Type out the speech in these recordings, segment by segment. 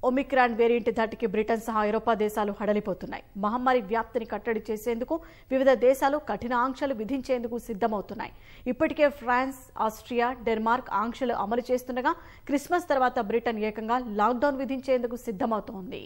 Omicron variant ధాటికి Britain సహా ఐరోపా దేశాలు హడలిపోతున్నాయి మహమ్మారి వ్యాప్తిని కట్టడి చేసేందుకు వివిధ దేశాలు కఠిన ఆంక్షలు విధించేందుకు సిద్ధమవుతున్నాయి ఇప్పటికే ఫ్రాన్స్ ఆస్ట్రియా డెన్మార్క్ ఆంక్షలు అమలు చేస్తుండగా క్రిస్మస్ తర్వాత బ్రిటన్ ఏకంగా లాక్డౌన్ విధించేందుకు సిద్ధమవుతోంది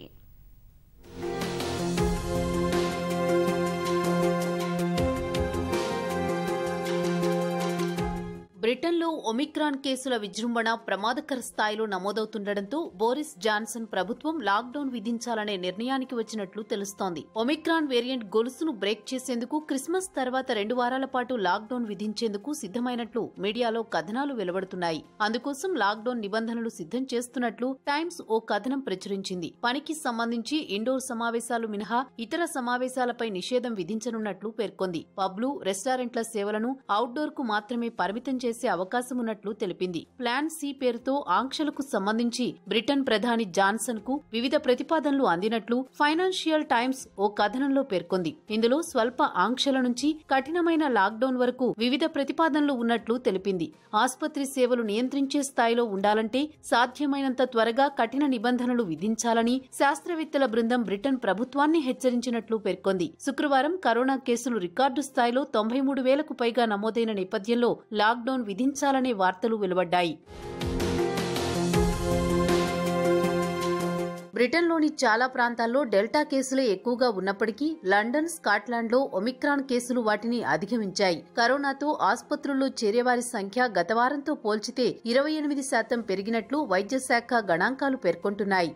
బ్రిటన్లో ఒమిక్రాన్ కేసుల విజృంభణ ప్రమాదకర స్థాయిలో నమోదవుతుండటంతో బోరిస్ జాన్సన్ ప్రభుత్వం లాక్డౌన్ విధించాలనే నిర్ణయానికి వచ్చినట్లు తెలుస్తోంది ఒమిక్రాన్ వేరియంట్ గొలుసును బ్రేక్ చేసేందుకు క్రిస్మస్ తర్వాత రెండు వారాల పాటు లాక్డౌన్ విధించేందుకు సిద్ధమైనట్లు మీడియాలో కథనాలు వెలువడుతున్నాయి అందుకోసం లాక్డౌన్ నిబంధనలు సిద్ధం చేస్తున్నట్లు టైమ్స్ ఓ కథనం ప్రచురించింది పనికి సంబంధించి ఇండోర్ సమావేశాలు మినహా ఇతర సమావేశాలపై నిషేధం విధించనున్నట్లు పేర్కొంది పబ్లు రెస్టారెంట్ల సేవలను అవుట్డోర్ కు మాత్రమే పరిమితం చేసే అవకాశం ఉన్నట్లు తెలిపింది ప్లాన్ సి పేరుతో ఆంక్షలకు సంబంధించి బ్రిటన్ ప్రధాని జాన్సన్ కు వివిధ ప్రతిపాదనలు అందినట్లు ఫైనాన్షియల్ టైమ్స్ ఓ కథనంలో పేర్కొంది ఇందులో స్వల్ప ఆంక్షల నుంచి కఠినమైన లాక్డౌన్ వరకు వివిధ ప్రతిపాదనలు ఉన్నట్లు తెలిపింది ఆసుపత్రి సేవలు నియంత్రించే స్థాయిలో ఉండాలంటే సాధ్యమైనంత త్వరగా కఠిన నిబంధనలు విధించాలని శాస్త్రవేత్తల బృందం బ్రిటన్ ప్రభుత్వాన్ని హెచ్చరించినట్లు పేర్కొంది శుక్రవారం కరోనా కేసులు రికార్డు స్థాయిలో తొంభై మూడు వేలకు పైగా నమోదైన నేపథ్యంలో లాక్డౌన్ విధించాలనే వార్తలు వెలువడ్డాయి బ్రిటన్లోని చాలా ప్రాంతాల్లో డెల్టా కేసులే ఎక్కువగా ఉన్నప్పటికీ లండన్ స్కాట్లాండ్లో ఒమిక్రాన్ కేసులు వాటిని అధిగమించాయి కరోనాతో ఆసుపత్రుల్లో చేరేవారి సంఖ్య గత వారంతో పోల్చితే ఇరవై ఎనిమిది శాతం పెరిగినట్లు వైద్య శాఖ గణాంకాలు పేర్కొంటున్నాయి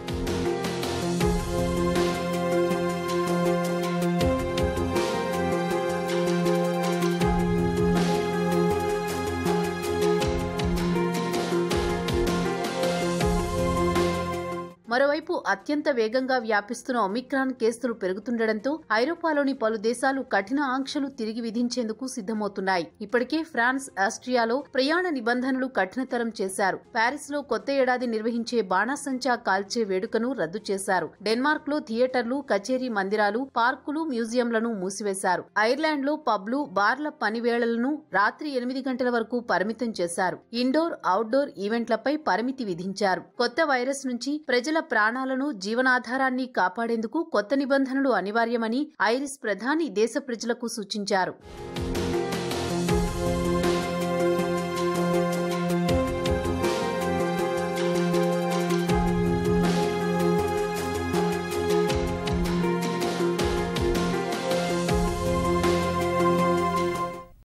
మరోవైపు అత్యంత వేగంగా వ్యాపిస్తున్న ఒమిక్రాన్ కేసులు పెరుగుతుండటంతో ఐరోపాలోని పలు దేశాలు కఠిన ఆంక్షలు తిరిగి విధించేందుకు సిద్ధమవుతున్నాయి ఇప్పటికే ఫ్రాన్స్ ఆస్ట్రియాలో ప్రయాణ నిబంధనలు కఠినతరం చేశారు ప్యారిస్ లో కొత్త ఏడాది నిర్వహించే బాణాసంచా కాల్చే వేడుకను రద్దు చేశారు డెన్మార్క్ లో థియేటర్లు కచేరీ మందిరాలు పార్కులు మ్యూజియంలను మూసివేశారు ఐర్లాండ్ లో పబ్లు బార్ల పనివేళలను రాత్రి ఎనిమిది గంటల వరకు పరిమితం చేశారు ఇండోర్ అవుట్డోర్ ఈవెంట్లపై పరిమితి విధించారు కొత్త వైరస్ నుంచి ప్రజల ప్రాణాలను జీవనాధారాన్ని కాపాడేందుకు కొత్త నిబంధనలు అనివార్యమని ఐరిస్ ప్రధాని దేశ ప్రజలకు సూచించారు